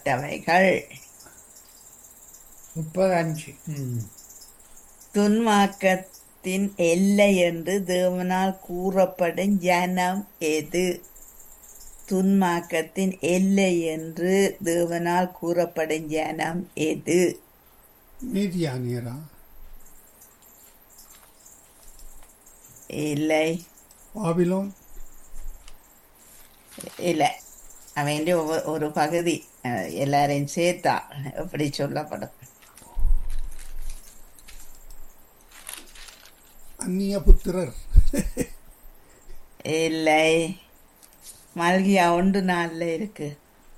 துன்பப்பட்டவைகள் முப்பது அஞ்சு ம் துன்மார்க்கத்தின் எல்லை என்று தேவனால் கூறப்படும் ஜனம் எது துன்மார்க்கத்தின் எல்லை என்று தேவனால் கூறப்படும் ஜனம் எது நீதியா நீரா இல்லை பாபிலோன் இல்லை அவன் ஒரு பகுதி அஹ், எல்லாரையும் சேர்த்தா எப்படி சொல்லப்படும் அந்நிய புத்திரர் இல்லை மல்கியா ஒன்று நாளில் இருக்கு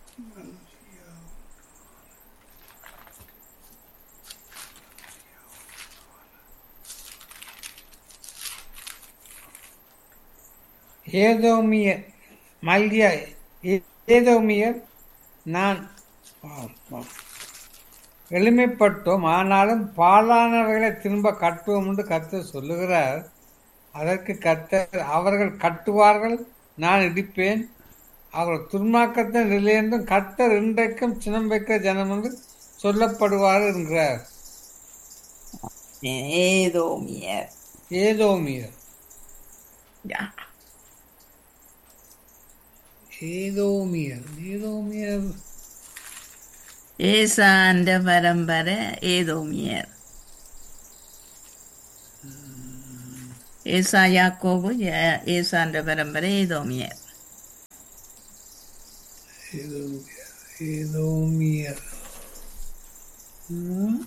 ஏதோமியர் மல்கியா ஏ- ஏதோமியர் நான் ஆ, ஆ. எளிமைப்பட்டோம் ஆனாலும் பாலானவர்களை திரும்ப கட்டுவோம் என்று கர்த்தர் சொல்லுகிறார் அதற்கு கர்த்தர் அவர்கள் கட்டுவார்கள் நான் இடிப்பேன் அவர்கள் துர்மாக்கத்தின் நிலையென்றும் கர்த்தர் இன்றைக்கும் சினம் வைக்கிற ஜனம் என்று சொல்லப்படுவார் என்கிறார் ஏதோமியர் ஏதோமியர் யா. ஏதோமியர் ஏதோமியர் ஏசாண்ட பரம்பரை ஏதோமியர் ஏசா யாக்கோபு ய- ஏசாண்ட பரம்பரை ஏதோமியர் ஏதோமியர் ஏதோமியர் ம்.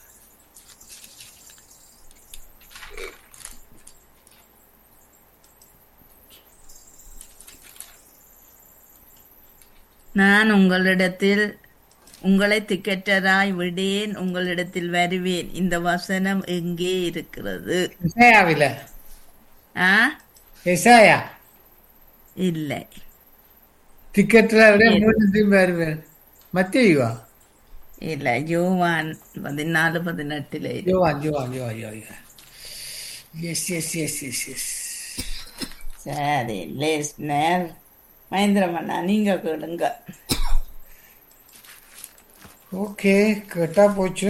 நான் உங்களிடத்தில் உங்களை திக்கற்றராய் விடேன் உங்களிடத்தில் வருவேன் இந்த வசனம் எங்கே இருக்கிறது எசாயாவில ஆ எசாயா இல்லை டிக்கெட்ல விட மூணு திரும்பி வருவேன் மத்தியவா இல்லை யோவான் பதினாலு பதினெட்டுல இருக்கு. யோவான் யோவான் யோவான் யோவான் yes yes yes yes yes சரி லேஸ்னர் மகேந்திரமண்ணா நீங்க கேளுங்க ஓகே கேட்டா போச்சு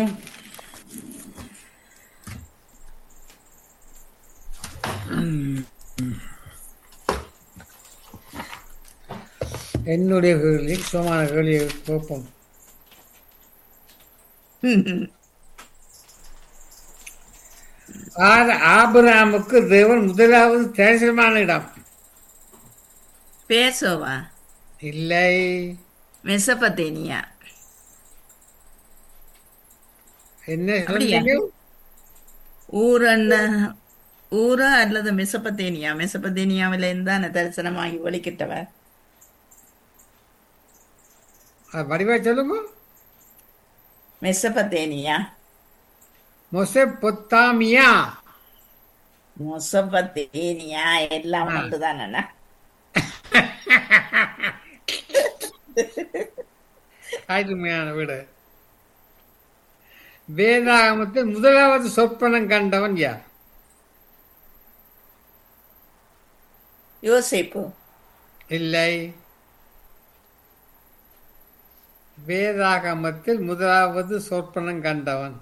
என்னுடைய கேள்வி சுகமான கேள்வியை கேட்போம் ஆத- ஆபிரகாமுக்கு தேவன் முதலாவது தரிசனமான இடம் பேசோவா இல்லை மெசபத்தேனியா என்ன அப்படியா? சொன்னீங்க? ஊரன்ன ஊரா அல்லது மெசபத்தேனியா மெசபத்தேனியாவில இருந்தான தரிசனமாகி ஒழிக்கிட்டவர் அது வடிவா சொல்லுங்க மெசபத்தேனியா மொசே பொத்தாமியா மொசபத்தேனியா எல்லாம் ஒன்றுதானண்ணா அருமையான வீடு வேதாகமத்தில் முதலாவது சொப்பனம் கண்டவன் யார் யோசிப்பு இல்லை வேதாகமத்தில் முதலாவது சொப்பனம் கண்டவன்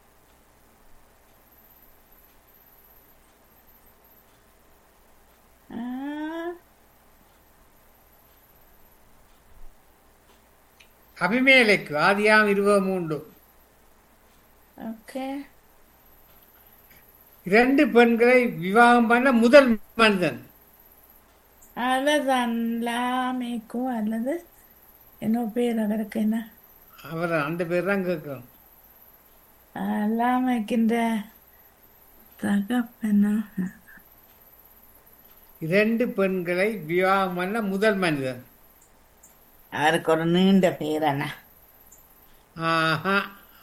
ஆ, அபிமேலைக்கு ஆதியாம் இருபது மூன்று ஓகே இரண்டு பெண்களை விவாகம் பண்ண முதல் மனிதன் அல்லது அல்லாமேக்கோ அல்லது என்ன பேர் அவருக்கு என்ன அவர் அந்த பேர் தான் கேட்கணும் அல்லாமைக்கின்ற தகப்பனா இரண்டு பெண்களை விவாகம் பண்ண முதல் மனிதன் அவருக்கு ஒரு நீண்ட பேர் அண்ணா ஆஹா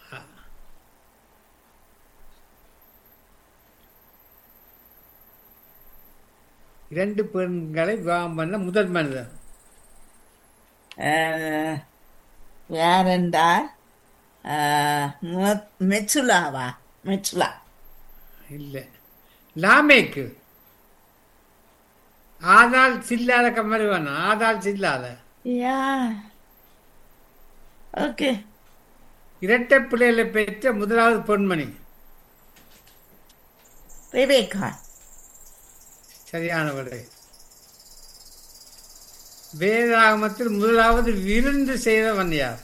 இரண்டு பெண்களை விவாகம் பண்ண முதல் மனிதன் அஹ், யாரெண்டா அஹ், மு- மெச்சுலாவா மெச்சுலா இல்லை லாமேக்கு ஆதாள் சில்லாத கம்மரி வேணாம் ஆதாள் சில்லாத யா ஓகே இரட்டை பிள்ளைகளை பெற்ற முதலாவது பெண்மணி ரெபேக்கா சரியான விடை வேதாகமத்தில் முதலாவது விருந்து செய்தவன் யார்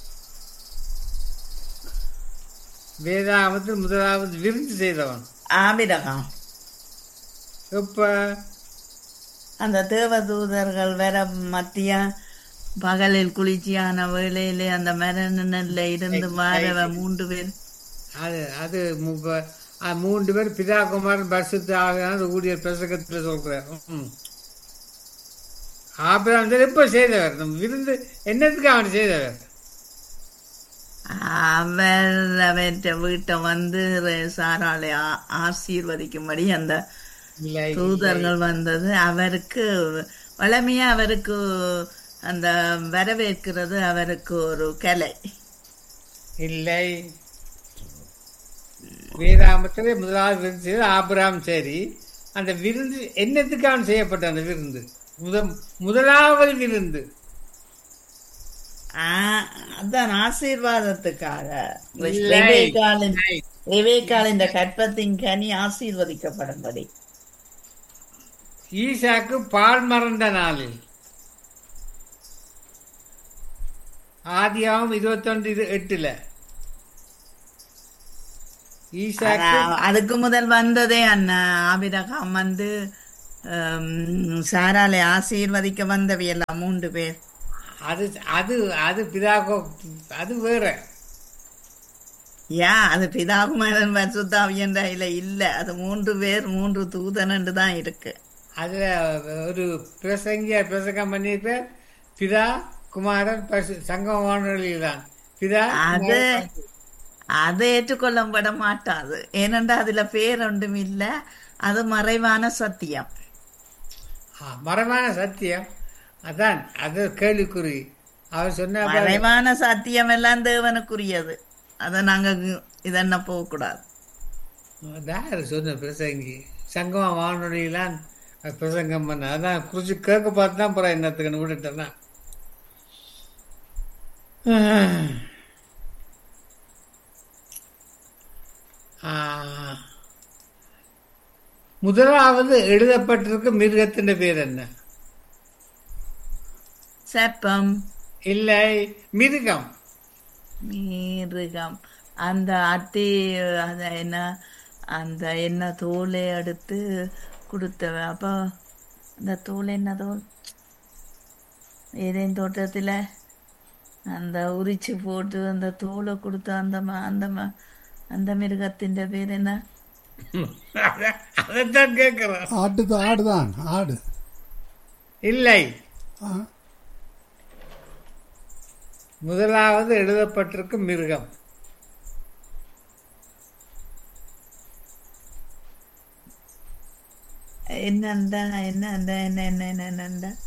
வேதாகமத்தில் முதலாவது விருந்து செய்தவன் ஆபிரகாம் இப்ப அந்த தேவதூதர்கள் வேற மத்திய பகலில் குளிர்ச்சியான வேளையிலே அந்த மரணல்ல இருந்து மாறவ மூன்று பேர் அது அது மு- ப- ஆ, மூன்று பேர் பிதா குமாரன் பரிசுத்த ஆவியான ஊழியர் பிரசங்கத்தில் சொல்றார் ம். ஆபிரகாம் சரி எப்ப செய்தவர் நம்ம விருந்து என்னத்துக்கு அவன் செய்தவர் அவர் அவற்ற வீட்டை வந்து ரெ- சாராளை ஆ- ஆசீர்வதிக்கும்படி அந்த இல்லை தூதர்கள் வந்தது அவருக்கு வளமையா அவருக்கு அந்த வரவேற்கிறது அவருக்கு ஒரு கலை இல்லை வேதாமத்திலே முதலாவது விருந்து செய்து ஆபிரகாம் சரி அந்த விருந்து என்னத்துக்கு அவன் செய்யப்பட்ட அந்த விருந்து முத முதலாவது விருந்து ஆ, அதான் ஆசீர்வாதத்துக்காக இல்லை. ரெபேக்காளின் ரெபேக்காள் இந்த கற்பத்தின் கனி ஆசீர்வதிக்கப்படும்படி ஈசாக்கு பால் மறந்த நாளில் ஆதியாவும் இருபத்தொன்று இது எட்டுல ஈசாக்கு ஆனா, அதுக்கு முதல் வந்ததே அண்ணா ஆபிரகாம் வந்து ஹம், சாராளை ஆசீர்வதிக்க வந்தவையெல்லாம் மூன்று பேர் அது அது அது பிதாகோ அது வேற யா அது பிதாகுமாரன் பரிசுத்தாவியன்ற இல்ல இல்ல அது மூன்று பேர் மூன்று தூதனன்று தான் இருக்கு அதுல ஒரு பிரசங்கிய பிரசங்கம் பண்ணியிருக்க பிதா குமாரன் பரிசு சங்கம் வானொலியில் தான் பிதா அது அது ஏற்றுக்கொள்ளப்பட மாட்டாது ஏனென்றா அதுல பேர் ஒன்றும் இல்ல அது மறைவான சத்தியம் ஆ, மரமான சத்தியம் அதான் அது கேள்விக்குறி அவர் சொன்ன மறைவான சத்தியம் எல்லாம் தேவனுக்குரியது அதை நாங்க இதென்ன போக கூடாது யார் சொன்ன பிரசங்கி சங்கமா வானொலியெல்லாம் பிரசங்கம் பண்ண அதான் குறிச்சு கேட்க பார்த்து தான் போற என்னத்துக்குன்னு விட்டுட்டேன்னா ஆ. முதலாவது எழுதப்பட்டிருக்க மிருகத்தின் பேர் என்ன செப்பம் இல்லை மிருகம் மிருகம் அந்த அத்தி அத என்ன அந்த என்ன தோலை எடுத்து கொடுத்த அப்போ அந்த தோல் என்ன தோல் ஏதேன் தோட்டத்தில் அந்த உரிச்சு போட்டு அந்த தோலை கொடுத்த அந்த ம- அந்த ம- அந்த மிருகத்தின் பேர் என்ன அத- அதைத்தான் கேட்கிறேன் ஆட்டு ஆடுதான் ஆடு இல்லை ஆ, முதலாவது எழுதப்பட்டிருக்கும் மிருகம் என்னண்டா என்னண்டா என்ன என்ன என்ன என்னண்டா